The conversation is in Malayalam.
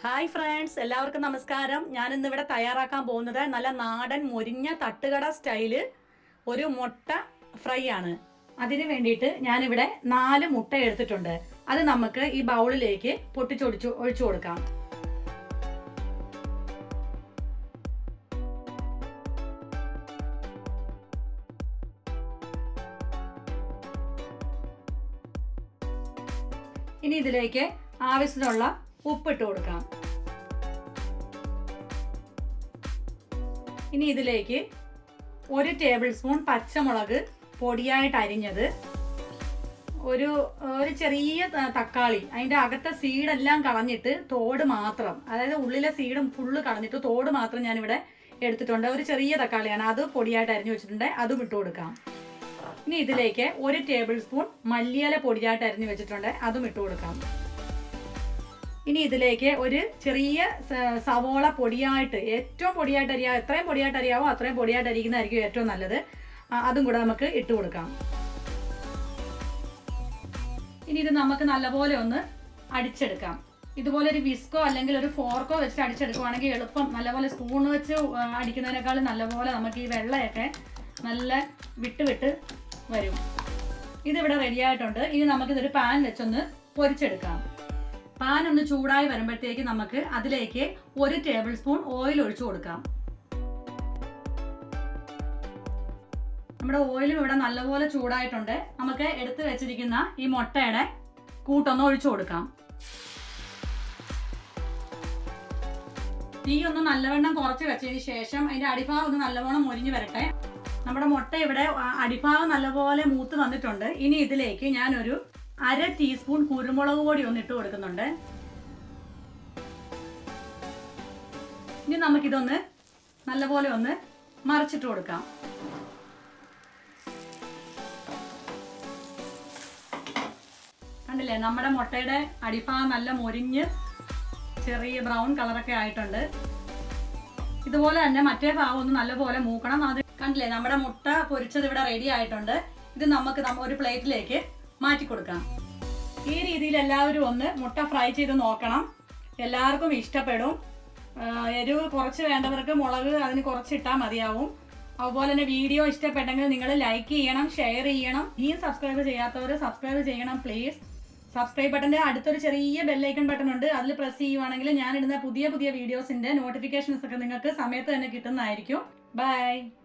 ഹായ് ഫ്രണ്ട്സ് എല്ലാവർക്കും നമസ്കാരം ഞാൻ ഇന്ന് ഇവിടെ തയ്യാറാക്കാൻ പോകുന്നത് നല്ല നാടൻ മൊരിഞ്ഞ തട്ടുകട സ്റ്റൈല് ഒരു മുട്ട ഫ്രൈ ആണ് അതിന് വേണ്ടിയിട്ട് ഞാനിവിടെ നാല് മുട്ട എടുത്തിട്ടുണ്ട് അത് നമുക്ക് ഈ ബൗളിലേക്ക് പൊട്ടിച്ചൊടിച്ചു ഒഴിച്ചു കൊടുക്കാം ഇനി ഇതിലേക്ക് ആവശ്യത്തിനുള്ള ഉപ്പിട്ട് കൊടുക്കാം ഇനി ഇതിലേക്ക് ഒരു ടേബിൾ സ്പൂൺ പച്ചമുളക് പൊടിയായിട്ട് അരിഞ്ഞത് ഒരു ഒരു ചെറിയ ത- തക്കാളി അതിൻ്റെ അകത്തെ സീഡെല്ലാം കളഞ്ഞിട്ട് തോട് മാത്രം അതായത് ഉള്ളിലെ സീഡും ഫുള്ള് കളഞ്ഞിട്ട് തോട് മാത്രം ഞാനിവിടെ എടുത്തിട്ടുണ്ട് ഒരു ചെറിയ തക്കാളിയാണ് അത് പൊടിയായിട്ട് അരിഞ്ഞു വെച്ചിട്ടുണ്ട് അതും ഇട്ട് കൊടുക്കാം ഇനി ഇതിലേക്ക് ഒരു ടേബിൾ സ്പൂൺ മല്ലിയില പൊടിയായിട്ട് അരിഞ്ഞു വെച്ചിട്ടുണ്ട് അതും ഇട്ട് കൊടുക്കാം ഇനി ഇതിലേക്ക് ഒരു ചെറിയ സ- സവോള പൊടിയായിട്ട് ഏറ്റവും പൊടിയായിട്ട് അരിയാവോ എത്രയും പൊടിയായിട്ട് അരിയാവോ അത്രയും പൊടിയായിട്ട് അരിക്കുന്നതായിരിക്കും ഏറ്റവും നല്ലത് ആ, അതും കൂടെ നമുക്ക് ഇട്ട് കൊടുക്കാം ഇനി ഇത് നമുക്ക് നല്ലപോലെ ഒന്ന് അടിച്ചെടുക്കാം ഇതുപോലെ ഒരു വിസ്കോ അല്ലെങ്കിൽ ഒരു ഫോർക്കോ വെച്ചിട്ട് അടിച്ചെടുക്കുവാണെങ്കിൽ എളുപ്പം നല്ലപോലെ സ്പൂൺ വെച്ച് ആ, അടിക്കുന്നതിനേക്കാളും നല്ലപോലെ നമുക്ക് ഈ വെള്ളയൊക്കെ നല്ല വിട്ട് വിട്ട് വരും ഇതിവിടെ റെഡി ആയിട്ടുണ്ട് ഇനി നമുക്കിതൊരു പാൻ വെച്ചൊന്ന് പൊരിച്ചെടുക്കാം പാൻ ഒന്ന് ചൂടായി വരുമ്പോഴത്തേക്ക് നമുക്ക് അതിലേക്ക് ഒരു ടേബിൾ സ്പൂൺ ഓയിൽ ഒഴിച്ചു കൊടുക്കാം നമ്മുടെ ഓയിലും ഇവിടെ നല്ലപോലെ ചൂടായിട്ടുണ്ട് നമുക്ക് എടുത്തു വെച്ചിരിക്കുന്ന ഈ മുട്ടയുടെ കൂട്ടൊന്ന് ഒഴിച്ചു കൊടുക്കാം തീ ഒന്ന് നല്ലവണ്ണം കുറച്ച് വെച്ചതിന് ശേഷം അതിന്റെ അടിഭാഗം ഒന്ന് നല്ലവണ്ണം മൊരിഞ്ഞു വരട്ടെ നമ്മുടെ മുട്ട ഇവിടെ ആ- അടിഭാഗം നല്ലപോലെ മൂത്ത് വന്നിട്ടുണ്ട് ഇനി ഇതിലേക്ക് ഞാനൊരു അര ടീസ്പൂൺ കുരുമുളക് പൊടി ഒന്ന് ഇട്ട് കൊടുക്കുന്നുണ്ട് ഇനി നമുക്കിതൊന്ന് നല്ലപോലെ ഒന്ന് മറിച്ചിട്ട് കൊടുക്കാം കണ്ടില്ലേ നമ്മുടെ മുട്ടയുടെ അടിഭാഗം നല്ല മൊരിഞ്ഞ് ചെറിയ ബ്രൗൺ കളറൊക്കെ ആയിട്ടുണ്ട് ഇതുപോലെ തന്നെ മറ്റേ ഭാഗം ഒന്ന് നല്ലപോലെ മൂക്കണം അത് കണ്ടില്ലേ നമ്മുടെ മുട്ട പൊരിച്ചത് ഇവിടെ റെഡി ആയിട്ടുണ്ട് ഇത് നമുക്ക് നമ്മ- ഒരു പ്ലേറ്റിലേക്ക് മാറ്റി കൊടുക്കാം ഈ രീതിയിൽ എല്ലാവരും ഒന്ന് മുട്ട ഫ്രൈ ചെയ്ത് നോക്കണം എല്ലാവർക്കും ഇഷ്ടപ്പെടും ആ, എരിവ് കുറച്ച് വേണ്ടവർക്ക് മുളക് അതിന് കുറച്ച് ഇട്ടാൽ മതിയാവും അതുപോലെ തന്നെ വീഡിയോ ഇഷ്ടപ്പെട്ടെങ്കിൽ നിങ്ങൾ ലൈക്ക് ചെയ്യണം ഷെയർ ചെയ്യണം ഇനിയും സബ്സ്ക്രൈബ് ചെയ്യാത്തവർ സബ്സ്ക്രൈബ് ചെയ്യണം പ്ലീസ് സബ്സ്ക്രൈബ് ബട്ടന്റെ അടുത്തൊരു ചെറിയ ബെല്ലൈക്കൺ ബട്ടൺ ഉണ്ട് അതിൽ പ്രസ് ചെയ്യുവാണെങ്കിൽ ഞാൻ ഇടുന്ന പുതിയ പുതിയ വീഡിയോസിന്റെ നോട്ടിഫിക്കേഷൻസ് ഒക്കെ നിങ്ങൾക്ക് സമയത്ത് തന്നെ കിട്ടുന്നതായിരിക്കും ബൈ